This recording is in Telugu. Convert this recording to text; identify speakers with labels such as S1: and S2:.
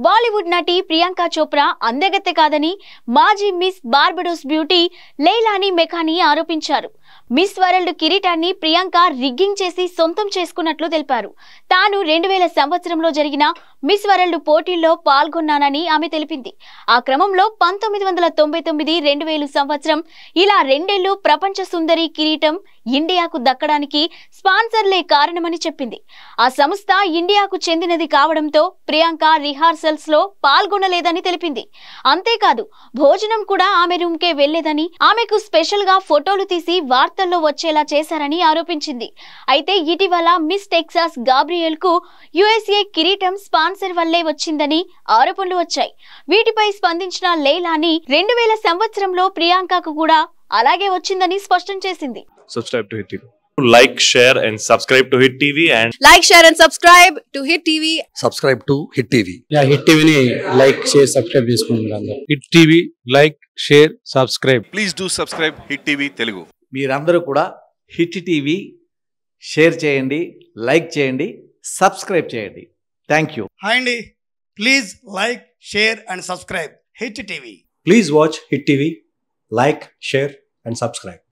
S1: బాలీవుడ్ నటి ప్రియాంక చోప్రా అందగత్తె కాదని మాజీ Miss Barbados beauty Leilani McConney ఆరోపించారు మిస్ వరల్డ్ కిరీటాన్ని ప్రియాంక రిగ్గింగ్ చేసి సొంతం చేసుకున్నట్లు తెలిపారు తాను రెండు వేల సంవత్సరంలో జరిగిన మిస్ వరల్డ్ పోటీల్లో పాల్గొన్నానని ఆమె తెలిపింది ఆ క్రమంలో పంతొమ్మిది వందల తొంభై తొమ్మిది రెండు వేలు సంవత్సరం ఇలా రెండేళ్లు ప్రపంచ సుందరి కిరీటం ఇండియాకు దక్కడానికి స్పాన్సర్లే కారణమని చెప్పింది ఆ సంస్థ ఇండియాకు చెందినది కావడంతో ప్రియాంక రిహార్సల్స్ లో పాల్గొనలేదని తెలిపింది అంతేకాదు భోజనం కూడా ఆమె రూమ్ కే వెళ్లేదని ఆమెకు స్పెషల్ గా ఫోటోలు తీసి వార్తల్లో వచ్చేలా చేశారని ఆరోపించింది అయితే ఇటీవల మిస్ టెక్సాస్ గాబ్రియల్ కు యుఎస్ఏ కిరీటం స్పాన్సర్ వల్లే వచ్చిందని ఆరోపణలు వచ్చాయి వీటిపై స్పందించిన లైలాని రెండు వేల సంవత్సరంలో ప్రియాంకకు కూడా అలాగే వచ్చిందని స్పష్టం చేసింది
S2: subscribe to Hit TV. Like, share, and subscribe to Hit TV and
S3: Like, share, and subscribe to Hit TV.
S4: subscribe to Hit TV.
S5: యా హిట్ టీవీని లైక్ షేర్ సబ్స్క్రైబ్ చేసుకోండి అందరూ
S6: Hit TV like share subscribe
S7: please do subscribe Hit TV Telugu
S8: మీరందరూ కూడా హిట్ టీవీ షేర్ చేయండి లైక్ చేయండి సబ్స్క్రైబ్ చేయండి థ్యాంక్ యూ
S9: హాయ్ అండి please like share and subscribe Hit TV
S4: Please watch Hit TV, like, share, and subscribe.